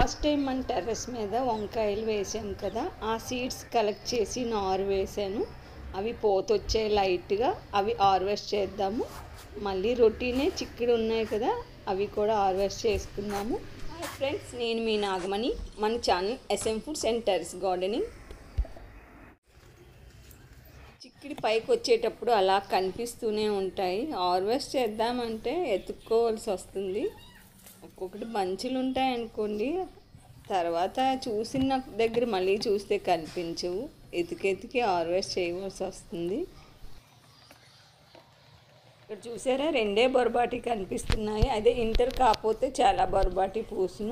last time మన terrace మీద వంకాయలు వేసాం కదా ఆ సీడ్స్ కలెక్ట్ చేసి నారు వేసాను అవి పోతొచ్చాయి లైట్గా అవి హార్వెస్ట్ చేద్దాము మళ్ళీ రొటీనే చిక్కుడు ఉన్నాయి కదా అవి కూడా హార్వెస్ట్ చేసుకుందాము హాయ్ ఫ్రెండ్స్ నేను మీ నాగమణి మన channel SM foods and terrace gardening చిక్కిడి పైకి వచ్చేటప్పుడు అలా కనిపిస్తూనే ఉంటాయి హార్వెస్ట్ చేద్దామంటే ఎత్తుక్కోవాల్సి వస్తుంది ఒక్కొక్కటి బంచులు ఉంటాయి అనుకోండి తర్వాత చూసిన దగ్గర మళ్ళీ చూస్తే కనిపించవు ఎతికెతికి హార్వెస్ట్ చేయవలసి వస్తుంది ఇక్కడ చూసారా రెండే బొరబాటి కనిపిస్తున్నాయి అదే ఇంటర్ కాకపోతే చాలా బొరబాటి పూసును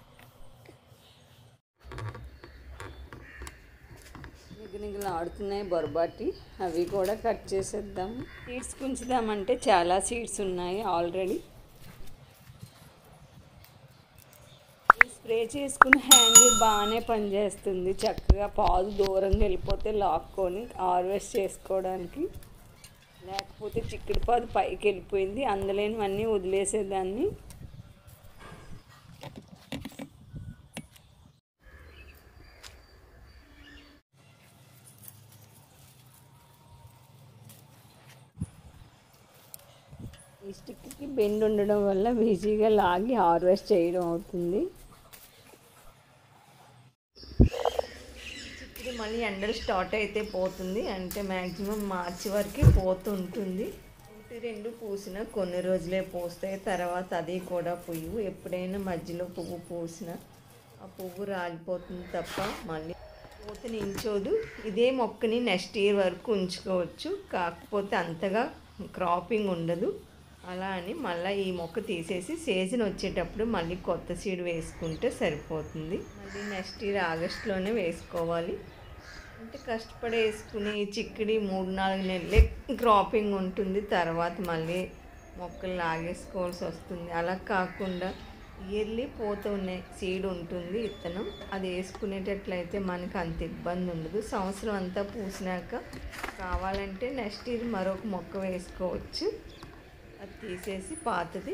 నిగనిగలు ఆడుతున్నాయి బొరబాటి అవి కూడా కట్ చేసేద్దాం సీడ్స్ ఉంచుదామంటే చాలా సీడ్స్ ఉన్నాయి ఆల్రెడీ స్ప్రే చేసుకుని హ్యాండిల్ బాగానే పనిచేస్తుంది చక్కగా పాలు దూరంగా వెళ్ళిపోతే లాక్కొని హార్వెస్ట్ చేసుకోవడానికి లేకపోతే చిక్కుడు పాదు పైకి వెళ్ళిపోయింది అందులోనివన్నీ వదిలేసేదాన్ని ఈ స్టిక్కి బెండ్ ఉండడం వల్ల ఈజీగా లాగి హార్వెస్ట్ చేయడం అవుతుంది చిక్కుడు మళ్ళీ ఎండలు స్టార్ట్ అయితే పోతుంది అంటే మ్యాక్సిమం మార్చి వరకు పోతుంటుంది ఒకటి రెండు పూసిన కొన్ని రోజులే పూస్తాయి తర్వాత అది కూడా పువ్వు ఎప్పుడైనా మధ్యలో పువ్వు పూసిన ఆ పువ్వు రాలిపోతుంది తప్ప మళ్ళీ పూత నించోదు ఇదే మొక్కని నెక్స్ట్ ఇయర్ వరకు ఉంచుకోవచ్చు కాకపోతే అంతగా క్రాపింగ్ ఉండదు అలా అని మళ్ళీ ఈ మొక్క తీసేసి సీజన్ వచ్చేటప్పుడు మళ్ళీ కొత్త సీడ్ వేసుకుంటే సరిపోతుంది మళ్ళీ నెక్స్ట్ ఇయర్ ఆగస్టులోనే వేసుకోవాలి అంటే కష్టపడి వేసుకుని చిక్కడి మూడు నాలుగు నెలలే క్రాపింగ్ ఉంటుంది తర్వాత మళ్ళీ మొక్కలు లాగేసుకోవాల్సి వస్తుంది అలా కాకుండా ఇయర్లీ పోతూనే సీడ్ ఉంటుంది విత్తనం అది వేసుకునేటట్లయితే మనకు అంత ఇబ్బంది ఉండదు సంవత్సరం అంతా పూసినాక కావాలంటే నెక్స్ట్ ఇయర్ మరొక మొక్క వేసుకోవచ్చు అది తీసేసి పాతది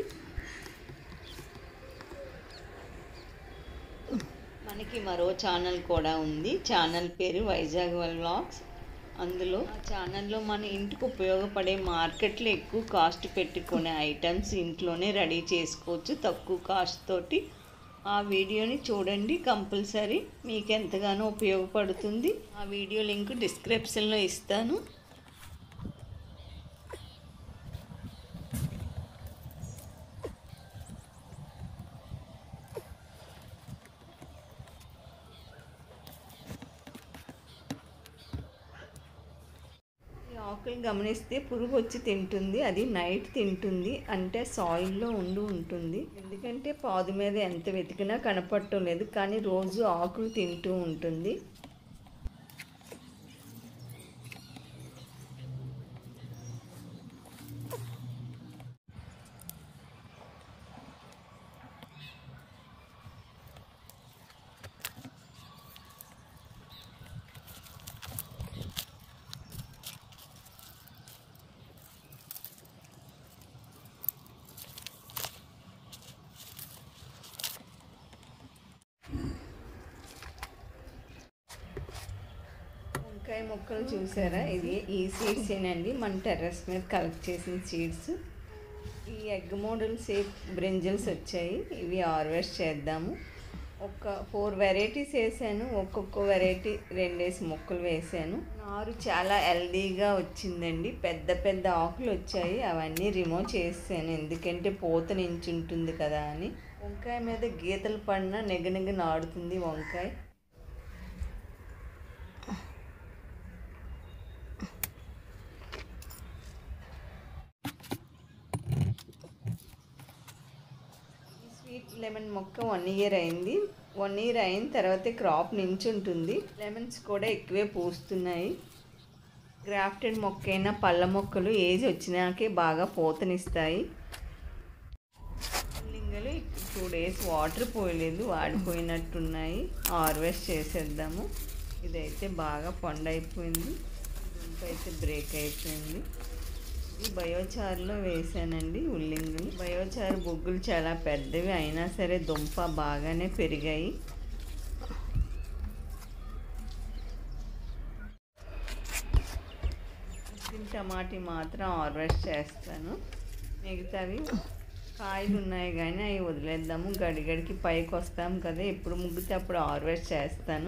మనకి మరో ఛానల్ కూడా ఉంది ఛానల్ పేరు వైజాగ్ వ్లాగ్స్ అందులో ఆ ఛానల్లో మన ఇంటికి ఉపయోగపడే మార్కెట్లో ఎక్కువ కాస్ట్ పెట్టుకునే ఐటమ్స్ ఇంట్లోనే రెడీ చేసుకోవచ్చు తక్కువ కాస్ట్ తోటి ఆ వీడియోని చూడండి కంపల్సరీ మీకు ఎంతగానో ఉపయోగపడుతుంది ఆ వీడియో లింక్ డిస్క్రిప్షన్లో ఇస్తాను ఈ ఆకులు గమనిస్తే పురుగు వచ్చి తింటుంది అది నైట్ తింటుంది అంటే సాయిల్లో ఉండి ఉంటుంది ఎందుకంటే పాదు మీద ఎంత వెతికినా కనపడటం లేదు కానీ రోజు ఆకులు తింటూ ఉంటుంది వంకాయ మొక్కలు చూసారా ఇది ఈ సీడ్స్ ఏనండి మన టెర్రస్ మీద కలెక్ట్ చేసిన సీడ్స్ ఈ ఎగ్ మోడల్ సేఫ్ బ్రింజల్స్ వచ్చాయి ఇవి హార్వెస్ట్ చేద్దాము ఒక ఫోర్ వెరైటీస్ వేసాను ఒక్కొక్క వెరైటీ రెండేసి మొక్కలు వేసాను నారు చాలా హెల్దీగా వచ్చిందండి పెద్ద పెద్ద ఆకులు వచ్చాయి అవన్నీ రిమూవ్ చేసాను ఎందుకంటే పూత నించుంటుంది కదా అని వంకాయ మీద గీతలు పడినా నెగనెగ నాడుతుంది వంకాయ స్వీట్ లెమన్ మొక్క వన్ ఇయర్ అయింది వన్ ఇయర్ అయిన తర్వాత క్రాప్ నించుంటుంది లెమన్స్ కూడా ఎక్కువే పూస్తున్నాయి గ్రాఫ్టెడ్ మొక్క అయినా పళ్ళ మొక్కలు ఏజ్ వచ్చినాకే బాగా పూతనిస్తాయి లింగలు టూ డేస్ వాటర్ పోయలేదు వాడిపోయినట్టున్నాయి హార్వెస్ట్ చేసేద్దాము ఇదైతే బాగా పండు అయిపోయింది దుంప అయితే బ్రేక్ అయిపోయింది ఈ బయోచారులో వేసానండి ఉల్లింగులు బయోచారు బొగ్గులు చాలా పెద్దవి అయినా సరే దుంప బాగానే పెరిగాయి టమాటీ మాత్రం హార్వెస్ట్ చేస్తాను మిగతావి కాయలు ఉన్నాయి కానీ అవి వదిలేద్దాము గడిగడికి పైకి వస్తాం కదా ఎప్పుడు ముగ్గితే అప్పుడు హార్వెస్ట్ చేస్తాను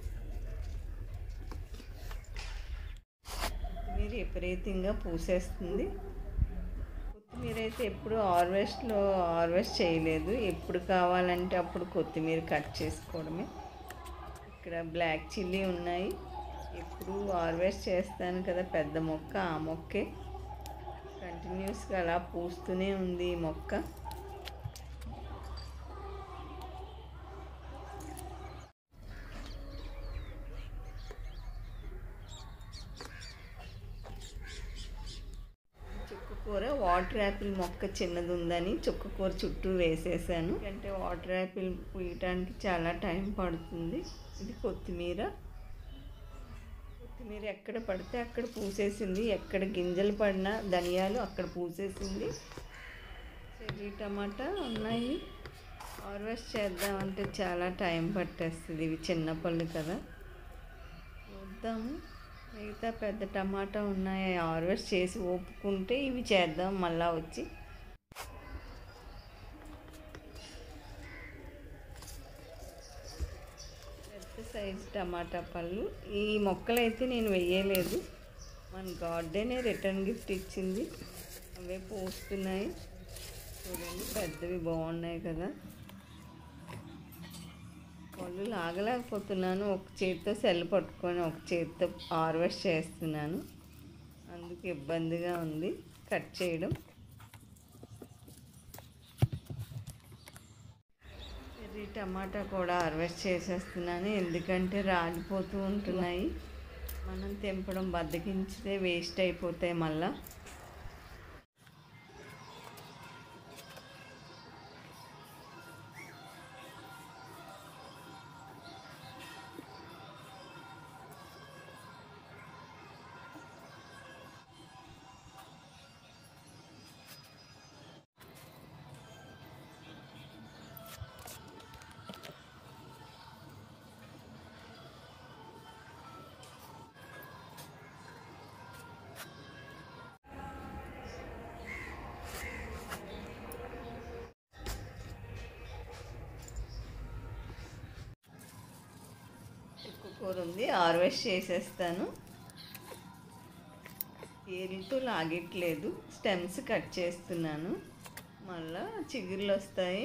కొత్తిమీర విపరీతంగా పూసేస్తుంది కొత్తిమీర అయితే ఎప్పుడు హార్వెస్ట్లో హార్వెస్ట్ చేయలేదు ఎప్పుడు కావాలంటే అప్పుడు కొత్తిమీర కట్ చేసుకోవడమే ఇక్కడ బ్లాక్ చిల్లీ ఉన్నాయి ఎప్పుడు హార్వెస్ట్ చేస్తాను కదా పెద్ద మొక్క ఆ మొక్కే కంటిన్యూస్గా అలా పూస్తూనే ఉంది ఈ మొక్క చుక్కకూర వాటర్ యాపిల్ మొక్క చిన్నది ఉందని చుక్కకూర చుట్టూ వేసేసాను అంటే వాటర్ యాపిల్ పూయటానికి చాలా టైం పడుతుంది ఇది కొత్తిమీర కొత్తిమీర ఎక్కడ పడితే అక్కడ పూసేసింది ఎక్కడ గింజలు పడినా ధనియాలు అక్కడ పూసేసింది చెర్రీ టమాటా ఉన్నాయి హార్వెస్ట్ చేద్దామంటే చాలా టైం పట్టేస్తుంది ఇవి చిన్న పళ్ళు కదా చూద్దాము మిగతా పెద్ద టమాటా ఉన్నాయి హార్వెస్ట్ చేసి ఒప్పుకుంటే ఇవి చేద్దాం మళ్ళా వచ్చి పెద్ద సైజు టమాటా పళ్ళు ఈ మొక్కలు అయితే నేను వెయ్యలేదు మన గార్డెనే రిటర్న్ గిఫ్ట్ ఇచ్చింది అవే పోస్తున్నాయి చూడండి పెద్దవి బాగున్నాయి కదా పళ్ళు లాగలేకపోతున్నాను ఒక చేతితో సెల్ పట్టుకొని ఒక చేతితో హార్వెస్ట్ చేస్తున్నాను అందుకు ఇబ్బందిగా ఉంది కట్ చేయడం ఇది టమాటా కూడా హార్వెస్ట్ చేసేస్తున్నాను ఎందుకంటే రాలిపోతూ ఉంటున్నాయి మనం తెంపడం బద్దకించితే వేస్ట్ అయిపోతాయి మళ్ళా కూర ఉంది హార్వెస్ట్ చేసేస్తాను ఏరుతో లాగట్లేదు స్టెమ్స్ కట్ చేస్తున్నాను మళ్ళా చిగుర్లు వస్తాయి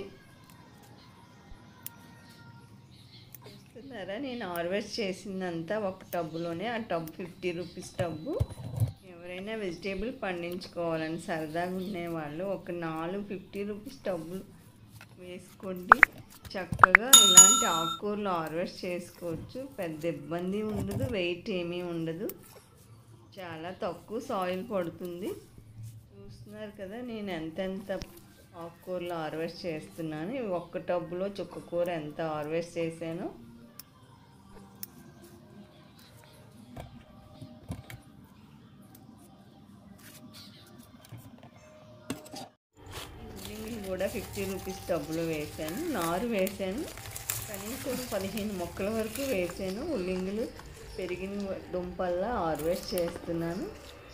చూస్తున్నారా నేను హార్వెస్ట్ చేసిందంతా ఒక టబ్బులోనే ఆ టబ్ ఫిఫ్టీ రూపీస్ టబ్బు ఎవరైనా వెజిటేబుల్ పండించుకోవాలని సరదాగా ఉండేవాళ్ళు ఒక నాలుగు ఫిఫ్టీ రూపీస్ టబ్బులు వేసుకోండి చక్కగా ఇలాంటి ఆకుకూరలు హార్వెస్ట్ చేసుకోవచ్చు పెద్ద ఇబ్బంది ఉండదు వెయిట్ ఏమీ ఉండదు చాలా తక్కువ సాయిల్ పడుతుంది చూస్తున్నారు కదా నేను ఎంతెంత ఆకుకూరలు హార్వెస్ట్ చేస్తున్నాను ఇవి ఒక్క టబ్బులో చుక్కకూర ఎంత హార్వెస్ట్ చేశానో ఉల్లింగిలు కూడా ఫిఫ్టీ రూపీస్ డబ్బులు వేసాను నారు వేసాను కనీసం పదిహేను మొక్కల వరకు వేసాను ఉల్లింగులు పెరిగిన దుంపల్లా హార్వెస్ట్ చేస్తున్నాను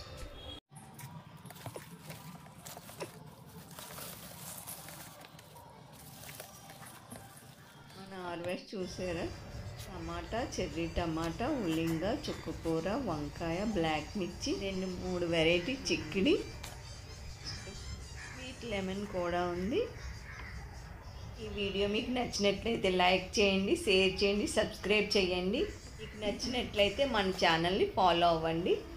మన హార్వెస్ట్ చూసారా టమాటా చెర్రీ టమాటా ఉల్లింగ చుక్కకూర వంకాయ బ్లాక్ మిర్చి రెండు మూడు వెరైటీ చిక్కిడి స్వీట్ లెమన్ కూడా ఉంది ఈ వీడియో మీకు నచ్చినట్లయితే లైక్ చేయండి షేర్ చేయండి సబ్స్క్రైబ్ చేయండి మీకు నచ్చినట్లయితే మన ఛానల్ని ఫాలో అవ్వండి